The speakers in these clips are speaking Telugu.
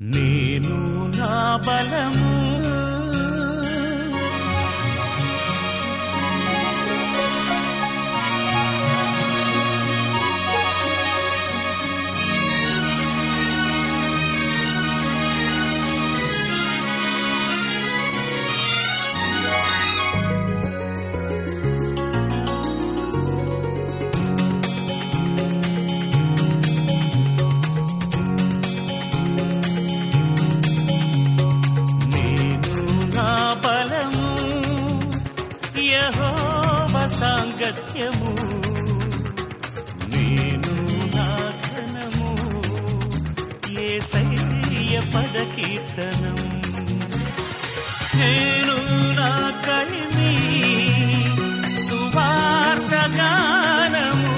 నేను నా బలము నేను నా బలము యహోవ సాంగత్యము నేను నా ఘనము ఏసయ్య పద కీర్తనం నేను నా కలిమి సువార్త గానము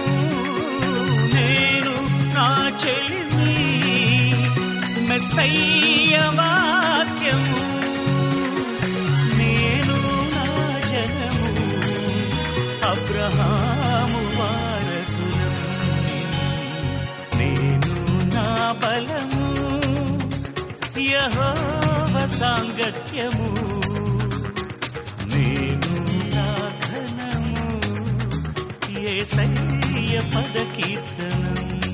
నేను నా చెలిమి మెస్సయ్య వాక్యము నేను నా జనము అబ్రహాము వారసులం నేను నా బలము యహోవ సాంగత్యము నేను నా ఘనము ఏసయ్య పద కీర్తనం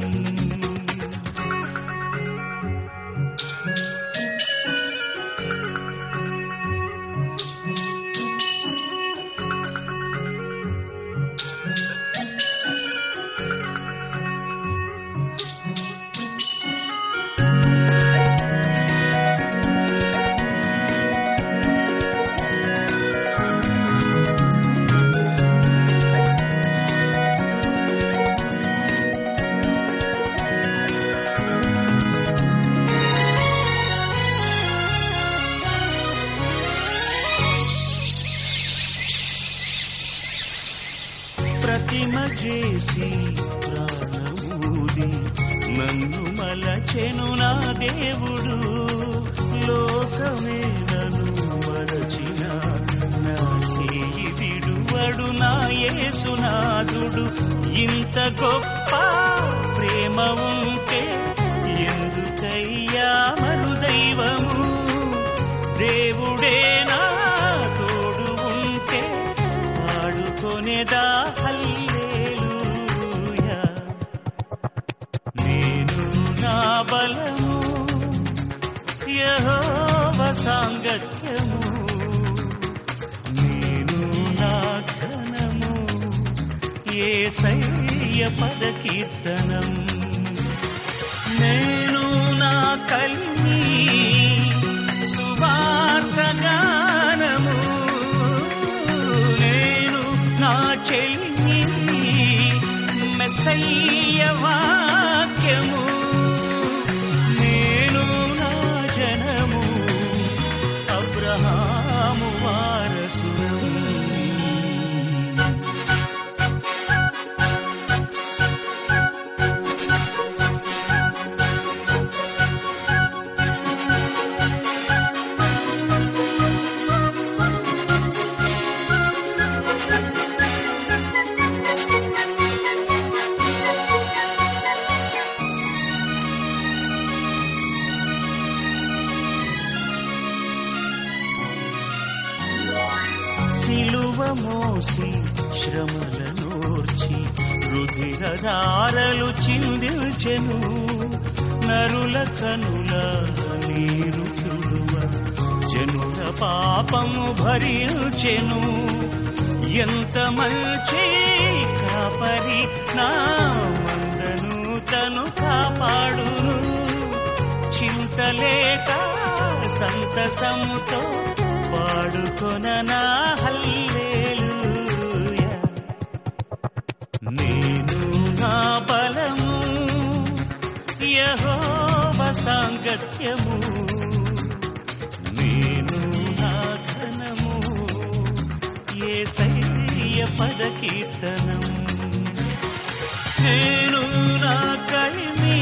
ప్రతిమ చేసి ప్రాణమూది నన్ను మలచెను నా దేవుడు లోకమే నన్ను మరచిన నా చేయి విడువడు నా యేసునాథుడు ఇంత గొప్ప ప్రేమ ఉంటే ఎందుకయ్యా మరు దైవము దేవుడే నా తోడు ఉంటే పాడుకొనేదా హల్లెలూయా నేను నా బలము యహోవ సాంగత్యము నేను నా ఘనము ఏసయ్య పద కీర్తనం నేను నా కలిమి సువార్త గానము నేను నా చెలిమి మెస్సయ్య వాక్యము నేను నా జనము అబ్రహాము వారసులం సిలువ మోసి శ్రమలనోర్చి రుధిరధారలు చిందిల్చెను నరుల కనుల నీరు తుడువ జనుల పాపము భరించెను ఎంత మంచి కాపరి నా మందను తను కాపాడును చింతలేక సంతసముతో పాడుకొన నా హల్లెలూయా నేను నా బలము యహోవ సాంగత్యము నేను నా ఘనము ఏసయ్య పద కీర్తనం నేను నా కలిమి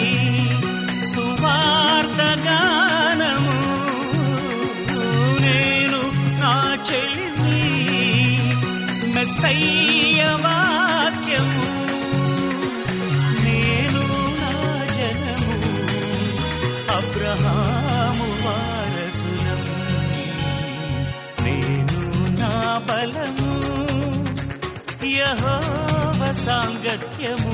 సువార్త గానము నేను నా చెలిమి మెస్సయ్య వాక్యము నేను నా జనము అబ్రహాము వారసులం నేను నా బలము యహోవ సాంగత్యము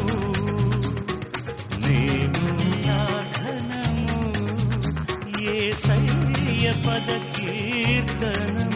నేను నా ఘనము ఏ పద కీర్తనము